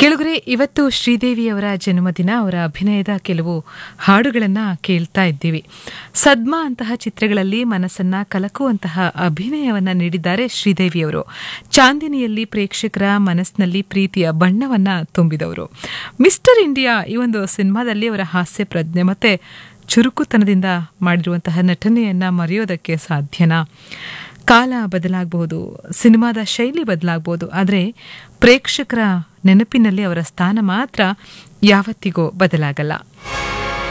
ಕೆಳಗರೆ ಇವತ್ತು ಶ್ರೀದೇವಿಯವರ ಜನ್ಮದಿನ ಅವರ ಅಭಿನಯದ ಕೆಲವು ಹಾಡುಗಳನ್ನು ಕೇಳ್ತಾ ಇದ್ದೀವಿ ಸದ್ಮಾ ಅಂತಹ ಚಿತ್ರಗಳಲ್ಲಿ ಮನಸ್ಸನ್ನ ಕಲಕುವಂತಹ ಅಭಿನಯವನ್ನ ನೀಡಿದ್ದಾರೆ ಶ್ರೀದೇವಿಯವರು ಚಾಂದಿನಿಯಲ್ಲಿ ಪ್ರೇಕ್ಷಕರ ಮನಸ್ಸಿನಲ್ಲಿ ಪ್ರೀತಿಯ ಬಣ್ಣವನ್ನ ತುಂಬಿದವರು ಮಿಸ್ಟರ್ ಇಂಡಿಯಾ ಈ ಒಂದು ಸಿನಿಮಾದಲ್ಲಿ ಅವರ ಹಾಸ್ಯ ಪ್ರಜ್ಞೆ ಮತ್ತೆ ಚುರುಕುತನದಿಂದ ಮಾಡಿರುವಂತಹ ನಟನೆಯನ್ನ ಮರೆಯೋದಕ್ಕೆ ಸಾಧ್ಯನಾ ಕಾಲ ಬದಲಾಗಬಹುದು ಸಿನಿಮಾದ ಶೈಲಿ ಬದಲಾಗಬಹುದು ಆದರೆ ಪ್ರೇಕ್ಷಕರ ನೆನಪಿನಲ್ಲಿ ಅವರ ಸ್ಥಾನ ಮಾತ್ರ ಯಾವತ್ತಿಗೂ ಬದಲಾಗಲ್ಲ